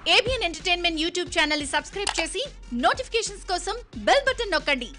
ABN entertainment YouTube channel ని subscribe చేసి notifications కోసం బెల్ బటన్ నొక్కండి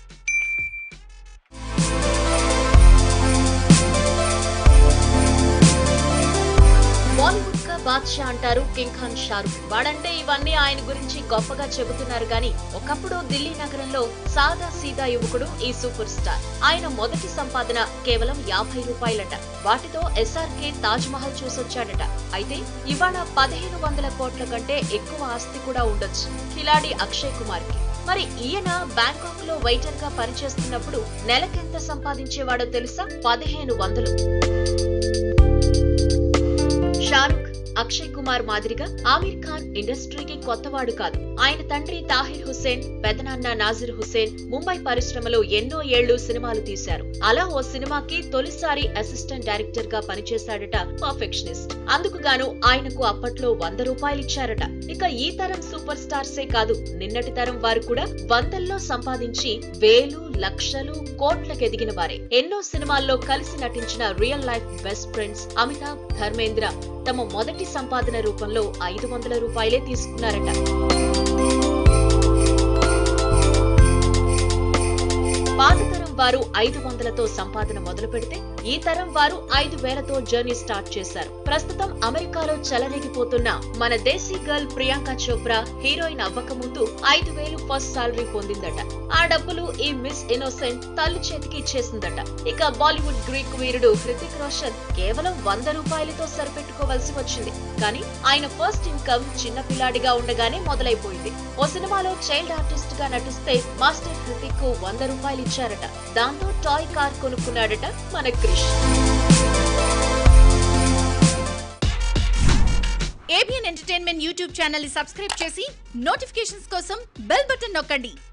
బాలీవుడ్ కా బాద్షా అంటారు కింగ్ ఖాన్ షారుఖ్ వాడంటే ఇవన్నీ ఆయన గురించి గొప్పగా చెబుతున్నారు గాని ఒకప్పుడు ఢిల్లీ నగరంలో సాదా సీదా యువకుడు ఈ సూపర్ స్టార్ ఆయన మొదటి సంపాదన కేవలం యాభై రూపాయలట వాటితో ఎస్ఆర్కే తాజ్ మహల్ చూసొచ్చాడట అయితే ఇవాళ పదిహేను వందల కోట్ల కంటే ఎక్కువ ఆస్తి కూడా ఉండొచ్చు కిలాడి అక్షయ్ కుమార్ కి మరి ఈయన బ్యాంకాక్ లో వెయిటర్ గా పనిచేస్తున్నప్పుడు నెలకెంత సంపాదించేవాడో తెలుసా పదిహేను వందలు షారుఖ్ అక్షయ్ కుమార్ మాదిరిగా ఆమీర్ ఖాన్ ఇండస్ట్రీకి కొత్తవాడు కాదు ఆయన తండ్రి తాహిర్ హుస్సేన్ పెదనాన్న నాజిర్ హుస్సేన్ ముంబై పరిశ్రమలో ఎన్నో ఏళ్లు సినిమాలు తీశారు అలా ఓ సినిమాకి తొలిసారి అసిస్టెంట్ డైరెక్టర్ గా పనిచేశాడట పర్ఫెక్షనిస్ట్ అందుకు గాను ఆయనకు అప్పట్లో వంద రూపాయలు ఇచ్చారట ఇక ఈ తరం సూపర్ స్టార్సే కాదు నిన్నటి తరం వారు కూడా వందల్లో సంపాదించి వేలు లక్షలు కోట్లకు ఎదిగిన వారే ఎన్నో సినిమాల్లో కలిసి నటించిన real life best friends Amitabh Dharmendra తమ మొదటి సంపాదన రూపంలో ఐదు వందల రూపాయలే తీసుకున్నారట పాత తరం వారు ఐదు వందలతో సంపాదన మొదలు పెడితే ఈ తరం వారు ఐదు వేలతో జర్నీ స్టార్ట్ చేశారు ప్రస్తుతం అమెరికాలో చెలరేగిపోతున్న మన దేశీ గర్ల్ ప్రియాంక చోప్రా హీరోయిన్ అవ్వక ముందు ఐదు వేలు ఫస్ట్ సాలరీ పొందిందట ఆ డబ్బులు ఈ మిస్ ఇన్నోసెంట్ తల్లి చేతికి ఇచ్చేసిందట ఇక బాలీవుడ్ గ్రీక్ వీరుడు హృతిక్ రోషన్ కేవలం వంద రూపాయలతో సరిపెట్టుకోవలసి వచ్చింది కానీ ఆయన ఫస్ట్ ఇన్కమ్ చిన్న పిల్లాడిగా ఉండగానే మొదలైపోయింది ఓ సినిమాలో చైల్డ్ ఆర్టిస్ట్ గా నటిస్తే మాస్టర్ హృతిక్ కు వంద రూపాయలు ఇచ్చారట దాంతో టాయ్ కార్ కొనుక్కున్నాడట మన Krish ABN entertainment YouTube channel ని సబ్స్క్రైబ్ చేసి నోటిఫికేషన్స్ కోసం బెల్ బటన్ నొక్కండి